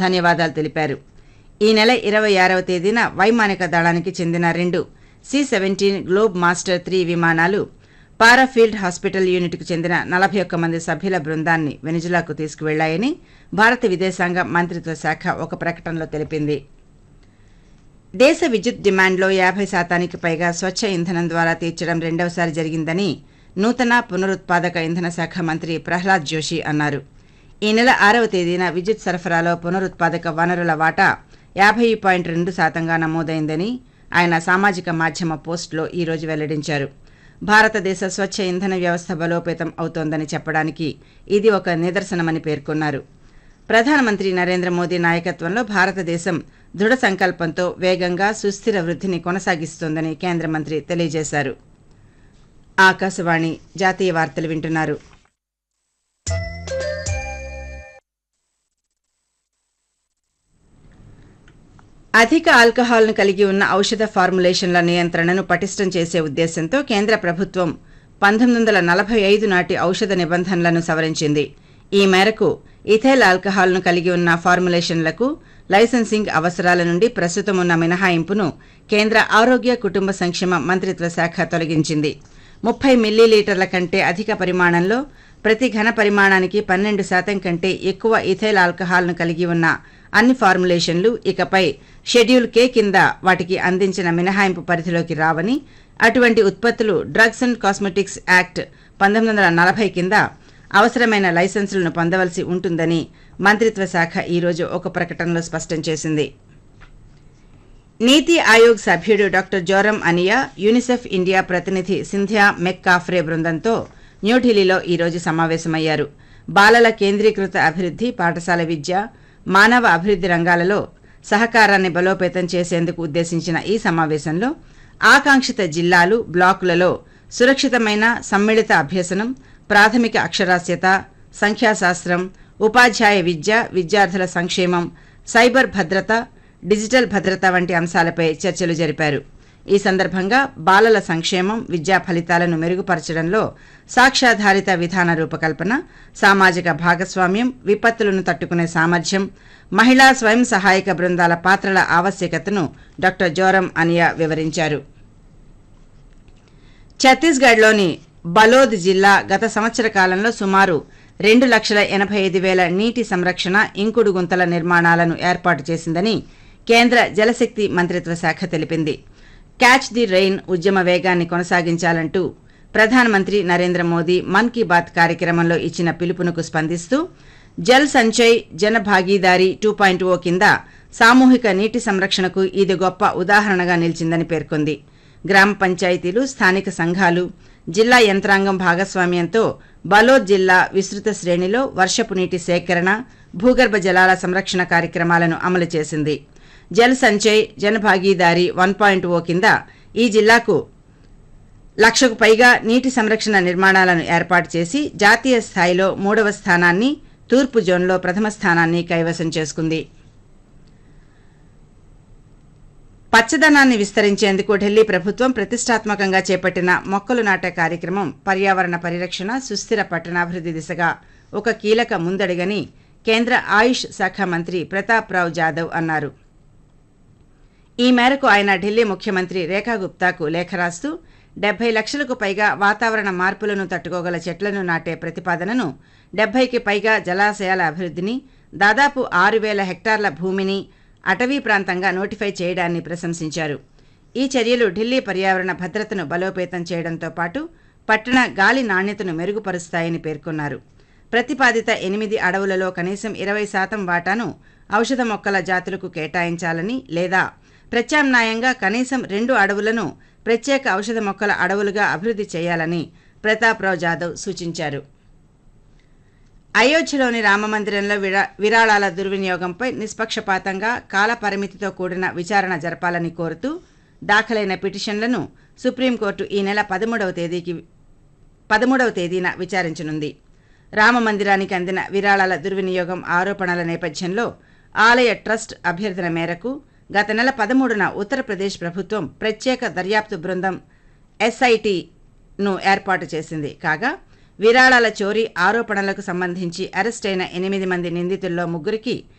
ధన్యవాదాలు తెలిపారు ఈ నెల ఇరవై ఆరవ తేదీన వైమానిక దళానికి చెందిన రెండు C seventeen globemaster three విమానాలు పారాఫీల్డ్ హాస్పిటల్ యూనిట్కు చెందిన నలభై ఒక్క మంది సభ్యుల బృందాన్ని వెనిజులాకు తీసుకువెళ్లాయని భారత విదేశాంగ మంత్రిత్వ శాఖ ఒక ప్రకటనలో తెలిపింది దేశ విద్యుత్ డిమాండ్లో యాభై శాతానికి పైగా స్వచ్ఛ ఇంధనం ద్వారా తీర్చడం రెండవసారి జరిగిందని నూతన పునరుత్పాదక ఇంధన శాఖ మంత్రి ప్రహ్లాద్ జోషి అన్నారు ఈ నెల ఆరవ తేదీన విద్యుత్ సరఫరాలో పునరుత్పాదక వనరుల వాటా యాభై పాయింట్ రెండు శాతంగా నమోదైందని ఆయన సామాజిక మాధ్యమ పోస్టులో ఈ రోజు వెల్లడించారు భారతదేశ స్వచ్ఛ ఇంధన వ్యవస్థ బలోపేతం అవుతోందని చెప్పడానికి ఇది ఒక నిదర్శనమని పేర్కొన్నారు ప్రధానమంత్రి నరేంద్ర మోదీ నాయకత్వంలో భారతదేశం దృఢ సంకల్పంతో వేగంగా సుస్థిర వృద్ధిని కొనసాగిస్తోందని కేంద్ర మంత్రి తెలియజేశారు ఆకాశవాణి జాతీయ వార్తలు వింటున్నారు అధిక ఆల్కహాల్ను కలిగి ఉన్న ఔషధ ఫార్ములేషన్ల నియంత్రణను పటిష్టం చేసే ఉద్దేశంతో కేంద్ర ప్రభుత్వం పంతొమ్మిది వందల నలభై ఐదు నాటి ఔషధ నిబంధనలను సవరించింది ఈ మేరకు ఇథైల్ ఆల్కహాల్ను కలిగి ఉన్న ఫార్ములేషన్లకు లైసెన్సింగ్ అవసరాల నుండి ప్రస్తుతం ఉన్న మినహాయింపును కేంద్ర ఆరోగ్య కుటుంబ సంక్షేమ మంత్రిత్వ శాఖ తొలగించింది ముప్పై మిల్లీలీటర్ల కంటే అధిక పరిమాణంలో ప్రతి ఘన పరిమాణానికి పన్నెండు శాతం కంటే ఎక్కువ ఇథైల్ ఆల్కహాల్ను కలిగి ఉన్న అన్ని ఫార్ములేషన్లు ఇకపై షెడ్యూల్ కే కింద వాటికి అందించిన మినహాయింపు పరిధిలోకి రావని అటువంటి ఉత్పత్తులు డ్రగ్స్ అండ్ కాస్మెటిక్స్ యాక్ట్ పంతొమ్మిది వందల నలభై కింద అవసరమైన లైసెన్సులను పొందవలసి ఉంటుందని మంత్రిత్వ శాఖ ఈరోజు ఒక ప్రకటనలో స్పష్టం చేసింది నీతి ఆయోగ్ సభ్యుడు డాక్టర్ జోరం అనియా యూనిసెఫ్ ఇండియా ప్రతినిధి సింధ్యా మెక్కాఫ్రే బృందంతో న్యూఢిల్లీలో ఈరోజు సమావేశమయ్యారు బాలల కేంద్రీకృత అభివృద్ధి పాఠశాల విద్య మానవ అభివృద్ధి రంగాలలో సహకారాన్ని బలోపేతం చేసేందుకు ఉద్దేశించిన ఈ సమావేశంలో ఆకాంక్షిత జిల్లాలు బ్లాకులలో సురక్షితమైన సమ్మిళిత అభ్యసనం ప్రాథమిక అక్షరాస్యత సంఖ్యాశాస్త్రం ఉపాధ్యాయ విద్య విద్యార్థుల సంక్షేమం సైబర్ భద్రత డిజిటల్ భద్రత వంటి అంశాలపై చర్చలు జరిపారు ఈ సందర్భంగా బాలల సంక్షేమం విద్యా ఫలితాలను మెరుగుపరచడంలో సాక్ష్యాధారిత విధాన రూపకల్పన సామాజిక భాగస్వామ్యం విపత్తులను తట్టుకునే సామర్థ్యం మహిళా స్వయం సహాయక బృందాల పాత్రల ఆవశ్యకతను డాక్టర్ జోరం అనియా వివరించారు ఛత్తీస్గఢ్లోని బలోద్ జిల్లా గత సంవత్సర కాలంలో సుమారు రెండు లక్షల ఎనభై ఐదు వేల నీటి సంరక్షణ ఇంకుడు గుంతల నిర్మాణాలను ఏర్పాటు చేసిందని కేంద్ర జలశక్తి మంత్రిత్వ శాఖ తెలిపింది క్యాచ్ ది రెయిన్ ఉద్యమ వేగాన్ని కొనసాగించాలంటూ ప్రధానమంత్రి నరేంద్ర మోదీ మన్ కీ బాత్ కార్యక్రమంలో ఇచ్చిన పిలుపునకు స్పందిస్తూ జల్ సంచయ్ జన భాగీదారీ టూ పాయింట్ ఓ కింద సామూహిక నీటి సంరక్షణకు ఇది గొప్ప ఉదాహరణగా నిలిచిందని పేర్కొంది గ్రామ పంచాయతీలు స్థానిక సంఘాలు జిల్లా యంత్రాంగం భాగస్వామ్యంతో బలోద్ జిల్లా విస్తృత శ్రేణిలో వర్షపు నీటి సేకరణ భూగర్భ జలాల సంరక్షణ కార్యక్రమాలను అమలు చేసింది జల్ సంచయ్ జన భాగీదారీ వన్ పాయింట్ ఓ కింద ఈ జిల్లాకు లక్షకు పైగా నీటి సంరక్షణ నిర్మాణాలను ఏర్పాటు చేసి జాతీయ స్థాయిలో మూడవ స్థానాన్ని తూర్పు జోన్లో ప్రథమ స్థానాన్ని కైవసం చేసుకుంది పచ్చదనాన్ని విస్తరించేందుకు ఢిల్లీ ప్రభుత్వం ప్రతిష్టాత్మకంగా చేపట్టిన మొక్కలు నాటే కార్యక్రమం పర్యావరణ పరిరక్షణ సుస్థిర పట్టణాభివృద్ధి దిశగా ఒక కీలక ముందడుగని కేంద్ర ఆయుష్ శాఖ మంత్రి ప్రతాప్ రావు జాదవ్ అన్నారు ఈ మేరకు ఆయన ఢిల్లీ ముఖ్యమంత్రి రేఖా గుప్తాకు లేఖ రాస్తూ డెబ్బై లక్షలకు పైగా వాతావరణ మార్పులను తట్టుకోగల చెట్లను నాటే ప్రతిపాదనను డెబ్బైకి పైగా జలాశయాల అభివృద్ధిని దాదాపు ఆరు వేల హెక్టార్ల భూమిని అటవీ ప్రాంతంగా నోటిఫై చేయడాన్ని ప్రశంసించారు ఈ చర్యలు ఢిల్లీ పర్యావరణ భద్రతను బలోపేతం చేయడంతో పాటు పట్టణ గాలి నాణ్యతను మెరుగుపరుస్తాయని పేర్కొన్నారు ప్రతిపాదిత ఎనిమిది అడవులలో కనీసం ఇరవై శాతం వాటాను ఔషధ మొక్కల జాతులకు కేటాయించాలని లేదా ప్రత్యామ్నాయంగా కనీసం రెండు అడవులను ప్రత్యేక ఔషధ మొక్కల అడవులుగా అభివృద్ధి చేయాలని ప్రతాప్రావు జాదవ్ సూచించారు అయోధ్యలోని రామమందిరంలో విరా విరాళాల దుర్వినియోగంపై నిష్పక్షపాతంగా కాలపరిమితితో కూడిన విచారణ జరపాలని కోరుతూ దాఖలైన పిటిషన్లను సుప్రీంకోర్టు ఈ నెల పదమూడవ తేదీకి పదమూడవ తేదీన విచారించనుంది రామమందిరానికి అందిన విరాళాల దుర్వినియోగం ఆరోపణల నేపథ్యంలో ఆలయ ట్రస్ట్ అభ్యర్థన మేరకు గత నెల పదమూడున ఉత్తరప్రదేశ్ ప్రభుత్వం ప్రత్యేక దర్యాప్తు బృందం ఎస్ఐటిను ఏర్పాటు చేసింది కాగా విరాళాల చోరీ ఆరోపణలకు సంబంధించి అరెస్టైన ఎనిమిది మంది నిందితుల్లో ముగ్గురికి